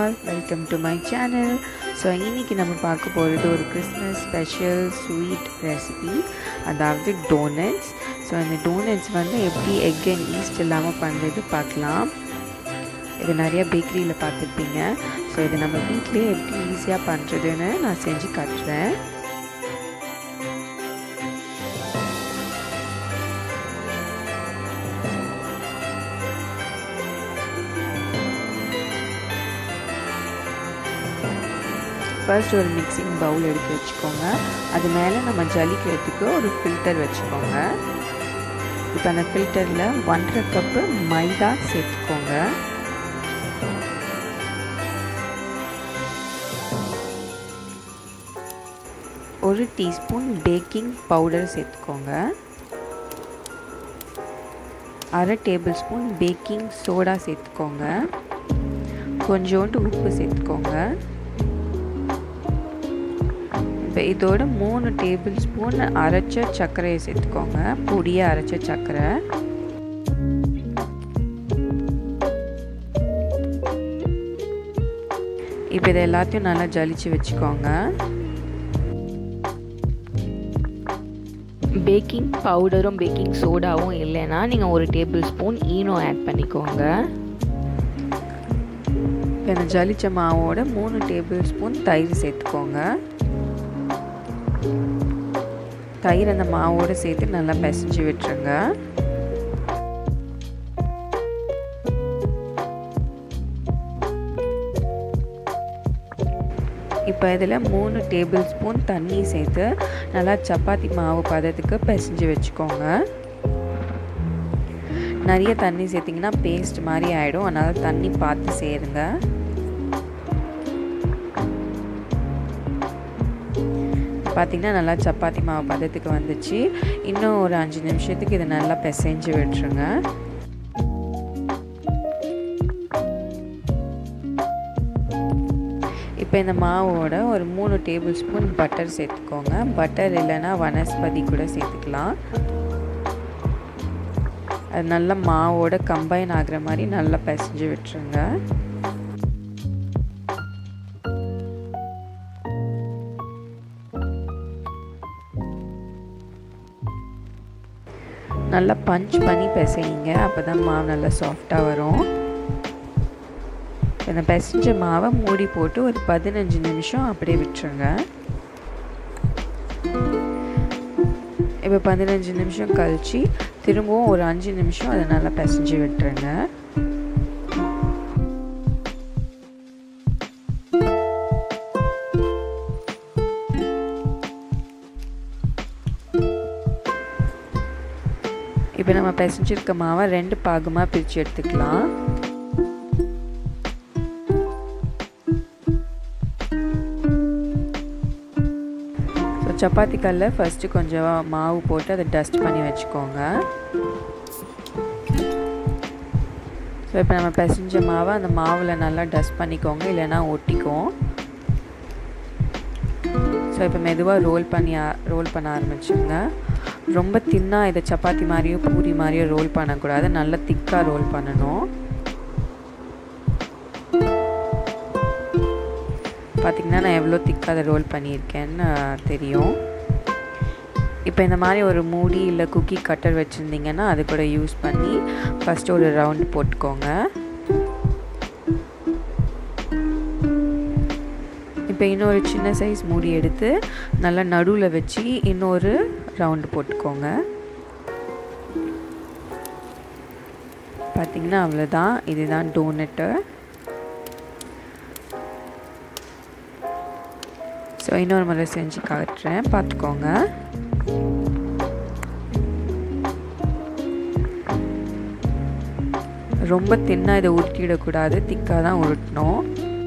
all welcome to my channel so இன்றைக்கி நம்ம பார்க்க போகிறது ஒரு கிறிஸ்மஸ் ஸ்பெஷல் ஸ்வீட் ரெசிபி அதாவது டோனட்ஸ் ஸோ இந்த டோனட்ஸ் வந்து எப்படி எக் அண்ட் ஈஸ்ட் இல்லாமல் பண்ணுறது பார்க்கலாம் இது நிறைய பேக்கரியில் பார்த்துருப்பீங்க ஸோ இது நம்ம வீட்லேயே எப்படி ஈஸியாக பண்ணுறதுன்னு நான் செஞ்சு காட்டுறேன் ஃபர்ஸ்ட் ஒரு மிக்சிங் பவுல் எடுத்து வச்சுக்கோங்க அது மேலே நம்ம ஜலிக்கிறதுக்கு ஒரு ஃபில்டர் வச்சுக்கோங்க இப்போ அந்த ஃபில்டரில் ஒன்றரை கப்பு மைதா சேர்த்துக்கோங்க ஒரு டீஸ்பூன் பேக்கிங் பவுடர் சேர்த்துக்கோங்க அரை டேபிள் ஸ்பூன் பேக்கிங் சோடா சேர்த்துக்கோங்க கொஞ்சோண்டு உப்பு சேர்த்துக்கோங்க இப்போ இதோட மூணு டேபிள் ஸ்பூன் அரைச்ச சர்க்கரையை சேர்த்துக்கோங்க பொடியை அரைச்ச சர்க்கரை இப்போ இதை எல்லாத்தையும் நல்லா ஜலிச்சு வச்சுக்கோங்க பேக்கிங் பவுடரும் பேக்கிங் சோடாவும் இல்லைன்னா நீங்கள் ஒரு டேபிள் ஸ்பூன் ஈனோ ஆட் பண்ணிக்கோங்க இப்போ இந்த ஜலிச்ச மாவோட மூணு டேபிள் ஸ்பூன் தயிர் சேர்த்துக்கோங்க தயிர் அந்த மாவோடு சேர்த்து நல்லா பிசைஞ்சு விட்டுருங்க இப்போ இதில் மூணு டேபிள் ஸ்பூன் தண்ணி சேர்த்து நல்லா சப்பாத்தி மாவு பதத்துக்கு பிசைஞ்சு வச்சுக்கோங்க நிறைய தண்ணி சேர்த்திங்கன்னா பேஸ்ட் மாதிரி ஆகிடும் அதனால் தண்ணி பார்த்து சேருங்க பார்த்திங்கன்னா நல்லா சப்பாத்தி மாவு பதத்துக்கு வந்துச்சு இன்னும் ஒரு அஞ்சு நிமிஷத்துக்கு இதை நல்லா பிசைஞ்சு விட்டுருங்க இப்போ இந்த மாவோட ஒரு மூணு டேபிள் ஸ்பூன் பட்டர் சேர்த்துக்கோங்க பட்டர் இல்லைன்னா வனஸ்பதி கூட சேர்த்துக்கலாம் அது நல்லா மாவோட கம்பைன் ஆகிற மாதிரி நல்லா பிசைஞ்சு விட்டுருங்க நல்லா பஞ்ச் பண்ணி பிசையுங்க அப்போ தான் மாவு நல்லா சாஃப்டாக வரும் இந்த பிசைஞ்ச மாவை மூடி போட்டு ஒரு பதினஞ்சு நிமிஷம் அப்படியே விட்டுருங்க இப்போ பதினஞ்சு நிமிஷம் கழித்து திரும்பவும் ஒரு அஞ்சு நிமிஷம் அதை நல்லா பிசைஞ்சு விட்டுருங்க இப்போ நம்ம பிசைஞ்சிருக்க மாவை ரெண்டு பாகமாக பிரித்து எடுத்துக்கலாம் ஸோ சப்பாத்தி கல்ல ஃபஸ்ட்டு கொஞ்சம் மாவு போட்டு அதை டஸ்ட் பண்ணி வச்சுக்கோங்க ஸோ இப்போ நம்ம பிசைஞ்ச மாவை அந்த மாவில் நல்லா டஸ்ட் பண்ணிக்கோங்க இல்லைன்னா ஒட்டிக்கும் ஸோ இப்போ மெதுவாக ரோல் பண்ணி ரோல் பண்ண ஆரம்பிச்சுங்க ரொம்ப தின்னாக இதை சப்பாத்தி மாதிரியோ பூரி மாதிரியோ ரோல் பண்ணக்கூடாது நல்லா திக்காக ரோல் பண்ணணும் பார்த்திங்கன்னா நான் எவ்வளோ திக்காக அதை ரோல் பண்ணியிருக்கேன்னு தெரியும் இப்போ இந்த மாதிரி ஒரு மூடி இல்லை குக்கி கட்டர் வச்சுருந்தீங்கன்னா அது கூட யூஸ் பண்ணி ஃபஸ்ட்டு ஒரு ரவுண்ட் போட்டுக்கோங்க இப்போ இன்னொரு சின்ன சைஸ் மூடி எடுத்து நல்லா நடுவில் வச்சு இன்னொரு ரவுண்டு போட்டுக்கோங்க பார்த்திங்கன்னா அவ்வளோதான் இதுதான் டோனட்டு ஸோ இன்னொரு முறை செஞ்சு காட்டுறேன் பார்த்துக்கோங்க ரொம்ப தின்னாக இதை உருட்டிடக்கூடாது திக்காக தான் உருட்டணும்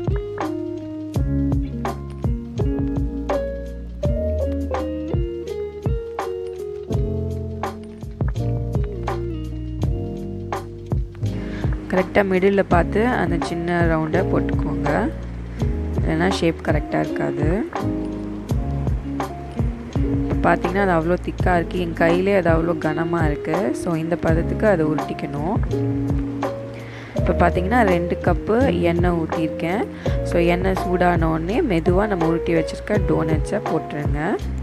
கரெக்டாக மிடில் பார்த்து அந்த சின்ன ரவுண்டை போட்டுக்கோங்க இல்லைன்னா ஷேப் கரெக்டாக இருக்காது பார்த்திங்கன்னா அது அவ்வளோ திக்காக இருக்குது என் கையிலே அது அவ்வளோ கனமாக இருக்குது ஸோ இந்த பதத்துக்கு அதை உருட்டிக்கணும் இப்போ பார்த்தீங்கன்னா ரெண்டு கப்பு எண்ணெய் ஊற்றிருக்கேன் ஸோ எண்ணெய் சூடானோடனே மெதுவாக நம்ம உருட்டி வச்சுருக்க டோனட்ஸை போட்டுருங்க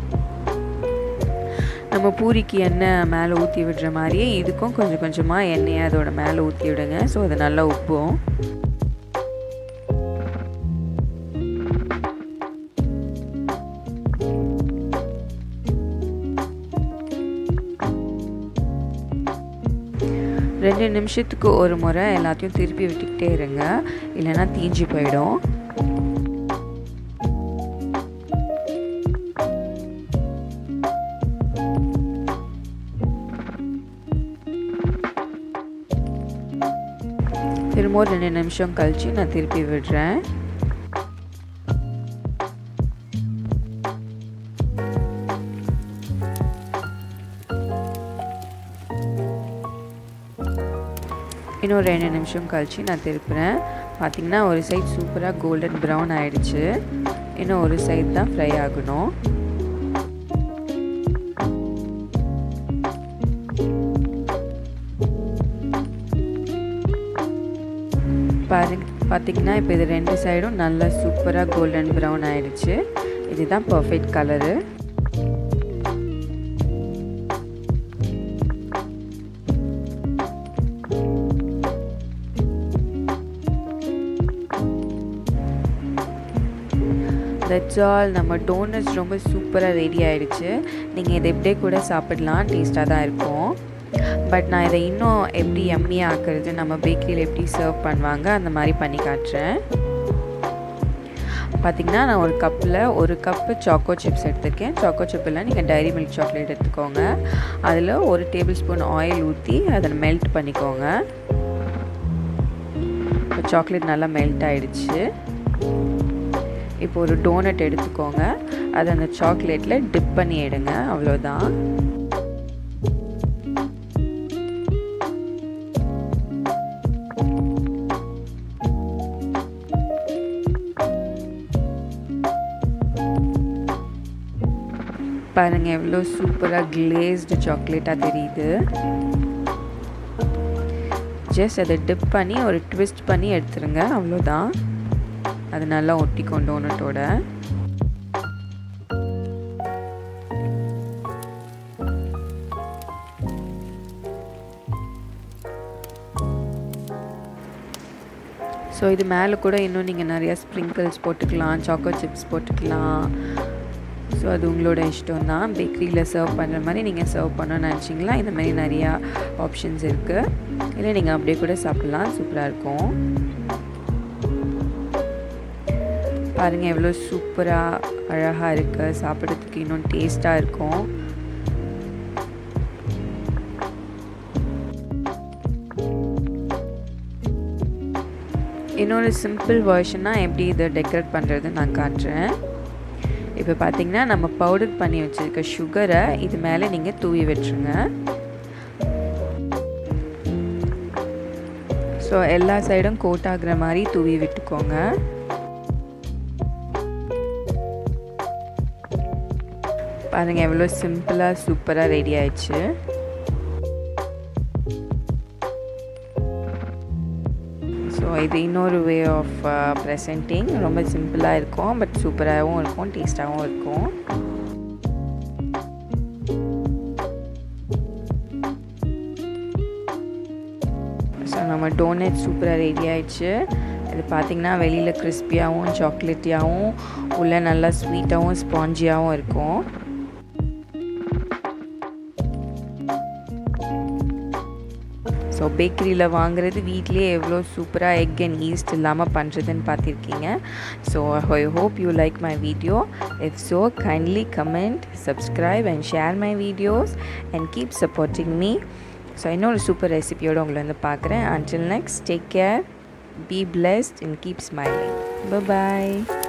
நம்ம பூரிக்கு எண்ணெய் மேலே ஊற்றி விடுற மாதிரியே இதுக்கும் கொஞ்சம் கொஞ்சமாக எண்ணெயை அதோட மேலே ஊற்றி விடுங்க ஸோ அது நல்லா உப்பும் ரெண்டு நிமிஷத்துக்கு ஒரு முறை எல்லாத்தையும் திருப்பி விட்டுக்கிட்டே இருங்க இல்லைன்னா தீஞ்சு போயிடும் திரும்ப ஒரு ரெண்டு நிமிஷம் கழித்து நான் திருப்பி விடுறேன் இன்னும் ரெண்டு நிமிஷம் கழித்து நான் திருப்புறேன் பார்த்திங்கன்னா ஒரு சைட் சூப்பராக கோல்டன் ப்ரௌன் ஆகிடுச்சு இன்னும் ஒரு சைட் தான் ஃப்ரை ஆகணும் பாருங்க பார்த்திங்கன்னா இப்போ இது ரெண்டு சைடும் நல்லா சூப்பராக கோல்டன் ப்ரௌன் ஆகிடுச்சு இதுதான் பர்ஃபெக்ட் கலரு தட்ஸ் ஆல் நம்ம டோனட்ஸ் ரொம்ப சூப்பராக ரெடி ஆகிடுச்சு நீங்கள் இதை எப்படியே கூட சாப்பிடலாம் டேஸ்ட்டாக தான் இருக்கும் பட் நான் இதை இன்னும் எப்படி எம்மியாக ஆக்குறது நம்ம பேக்கரியில் எப்படி சர்வ் பண்ணுவாங்க அந்த மாதிரி பண்ணி காட்டுறேன் பார்த்திங்கன்னா நான் ஒரு கப்பில் ஒரு கப்பு சாக்கோ சிப்ஸ் எடுத்திருக்கேன் சாக்கோ சிப்பில் நீங்கள் டைரி மில்க் சாக்லேட் எடுத்துக்கோங்க அதில் ஒரு டேபிள் ஸ்பூன் ஆயில் ஊற்றி அதை மெல்ட் பண்ணிக்கோங்க இப்போ சாக்லேட் நல்லா மெல்ட் ஆகிடுச்சு இப்போ ஒரு டோனட் எடுத்துக்கோங்க அதை அந்த சாக்லேட்டில் டிப் பண்ணி எடுங்க அவ்வளோதான் பாருங்கள் எவ்வளோ சூப்பராக கிளேஸ்டு சாக்லேட்டாக தெரியுது ஜஸ்ட் அதை டிப் பண்ணி ஒரு ட்விஸ்ட் பண்ணி எடுத்துருங்க அவ்வளோதான் அது நல்லா ஒட்டிக்கும் டோனட்டோட ஸோ இது மேலே கூட இன்னும் நீங்கள் நிறையா ஸ்ப்ரிங்கிள்ஸ் போட்டுக்கலாம் சாக்கோ சிப்ஸ் போட்டுக்கலாம் ஸோ அது உங்களோட இஷ்டம் தான் பேக்கரியில் சர்வ் பண்ணுற மாதிரி நீங்கள் சர்வ் பண்ணணும்னு நினச்சிங்களா இந்த மாதிரி நிறையா ஆப்ஷன்ஸ் இருக்குது இல்லை நீங்கள் அப்படியே கூட சாப்பிட்லாம் சூப்பராக இருக்கும் பாருங்கள் எவ்வளோ சூப்பராக அழகாக இருக்குது சாப்பிட்றதுக்கு இன்னும் டேஸ்ட்டாக இருக்கும் இன்னொரு சிம்பிள் வேர்ஷனாக எப்படி இதை டெக்கரேட் பண்ணுறதுன்னு நான் காட்டுறேன் இப்போ பார்த்தீங்கன்னா நம்ம பவுடர் பண்ணி வச்சுருக்க சுகரை இது மேலே நீங்கள் தூவி விட்டுருங்க ஸோ எல்லா சைடும் கோட் ஆகுற மாதிரி தூவி விட்டுக்கோங்க பாருங்கள் எவ்வளோ சிம்பிளாக சூப்பராக ரெடி ஆயிடுச்சு ஸோ இது இன்னொரு வே ஆஃப் ப்ரெசன்டிங் ரொம்ப சிம்பிளாக இருக்கும் பட் சூப்பராகவும் இருக்கும் டேஸ்ட்டாகவும் இருக்கும் ஸோ நம்ம டோனட் சூப்பராக ரெடி ஆயிடுச்சு இது பார்த்திங்கன்னா வெளியில் கிறிஸ்பியாகவும் சாக்லேட்டியாகவும் உள்ளே நல்லா ஸ்வீட்டாகவும் ஸ்பாஞ்சியாகவும் இருக்கும் ஸோ பேக்கரியில் வாங்குறது வீட்லேயே எவ்வளோ சூப்பராக எக் அண்ட் ஈஸ்ட் இல்லாமல் பண்ணுறதுன்னு பார்த்துருக்கீங்க so I hope you like my video if so kindly comment subscribe and share my videos and keep supporting me so இன்னொரு சூப்பர் ரெசிபியோடு உங்களை வந்து பார்க்குறேன் until next take care be blessed and keep smiling bye